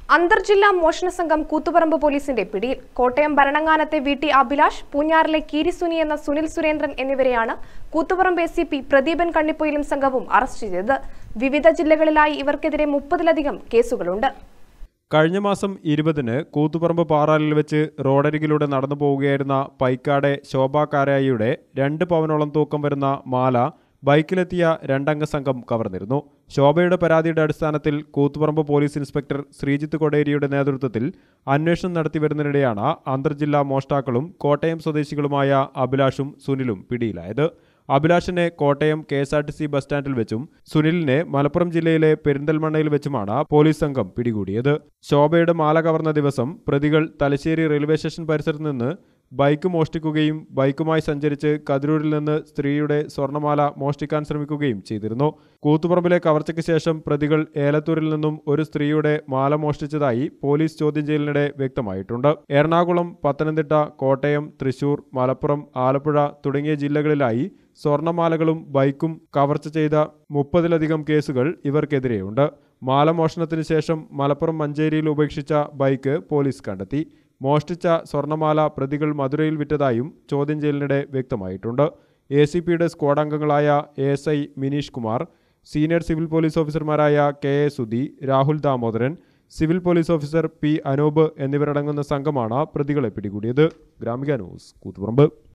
അന്തർജില്ലാ മോഷണ സംഘം കൂത്തുപറമ്പ് പോലീസിന്റെ പിടിയിൽ കോട്ടയം ഭരണങ്ങാനത്തെ വി ടി അഭിലാഷ് പൂഞ്ഞാറിലെ കീരിസുനി എന്ന സുനിൽ സുരേന്ദ്രൻ എന്നിവരെയാണ് Koothuparamba S C P Pradeepan കണ്ണിപ്പൊയിലും സംഘവും അറസ്റ്റ് ചെയ്തത് വിവിധ ജില്ലകളിലായി ഇവർക്കെതിരെ മുപ്പതിലധികം കേസുകളുണ്ട് കഴിഞ്ഞ മാസം ഇരുപതിന് കൂത്തുപറമ്പ് പാറാലിൽ വെച്ച് റോഡരികിലൂടെ നടന്നു പോവുകയായിരുന്ന പൈക്കാടെ ശോഭാ കാരായിയുടെ രണ്ട് പവനോളം തൂക്കം വരുന്ന മാല ബൈക്കിലെത്തിയ രണ്ടംഗ സംഘം കവർന്നിരുന്നു ശോഭയുടെ പരാതിയുടെ അടിസ്ഥാനത്തിൽ കൂത്തുപറമ്പ് പോലീസ് ഇൻസ്പെക്ടർ ശ്രീജിത്ത് കൊടേരിയുടെ നേതൃത്വത്തിൽ അന്വേഷണം നടത്തി വരുന്നതിനിടെയാണ് അന്തർജില്ലാ മോഷ്ടാക്കളും കോട്ടയം സ്വദേശികളുമായ അഭിലാഷും സുനിലും പിടിയിലായത് അഭിലാഷിനെ Kottayam K S R T C bus സ്റ്റാൻഡിൽ വെച്ചും സുനിലിനെ മലപ്പുറം ജില്ലയിലെ പെരിന്തൽമണ്ണയിൽ വെച്ചുമാണ് പോലീസ് സംഘം പിടികൂടിയത് ശോഭയുടെ മാല കവർന്ന ദിവസം പ്രതികൾ തലശ്ശേരി റെയിൽവേ സ്റ്റേഷൻ പരിസരത്ത് നിന്ന് ബൈക്ക് മോഷ്ടിക്കുകയും ബൈക്കുമായി സഞ്ചരിച്ച് കതിരൂരിൽ നിന്ന് സ്ത്രീയുടെ സ്വർണ്ണമാല മോഷ്ടിക്കാൻ ശ്രമിക്കുകയും ചെയ്തിരുന്നു കൂത്തുപറമ്പിലെ കവർച്ചയ്ക്ക് ശേഷം പ്രതികൾ ഏലത്തൂരിൽ നിന്നും ഒരു സ്ത്രീയുടെ മാല മോഷ്ടിച്ചതായി പോലീസ് ചോദ്യം ചെയ്യലിനിടെ വ്യക്തമായിട്ടുണ്ട് എറണാകുളം പത്തനംതിട്ട കോട്ടയം തൃശൂർ മലപ്പുറം ആലപ്പുഴ തുടങ്ങിയ ജില്ലകളിലായി സ്വർണ്ണമാലകളും ബൈക്കും കവർച്ച ചെയ്ത മുപ്പതിലധികം കേസുകൾ ഇവർക്കെതിരെയുണ്ട് മാല മോഷണത്തിന് ശേഷം മലപ്പുറം മഞ്ചേരിയിൽ ഉപേക്ഷിച്ച ബൈക്ക് പോലീസ് കണ്ടെത്തി മോഷ്ടിച്ച സ്വർണ്ണമാല പ്രതികൾ മധുരയിൽ വിറ്റതായും ചോദ്യം ചെയ്യലിനിടെ വ്യക്തമായിട്ടുണ്ട് എ സി പിയുടെ സ്ക്വാഡ് അംഗങ്ങളായ A S I Mineesh Kumar senior civil police ഓഫീസർമാരായ K A Sudhi Rahul Damodaran civil police officer P Anoop എന്നിവരടങ്ങുന്ന സംഘമാണ് പ്രതികളെ പിടികൂടിയത് ഗ്രാമിക ന്യൂസ് കൂത്തുപറമ്പ്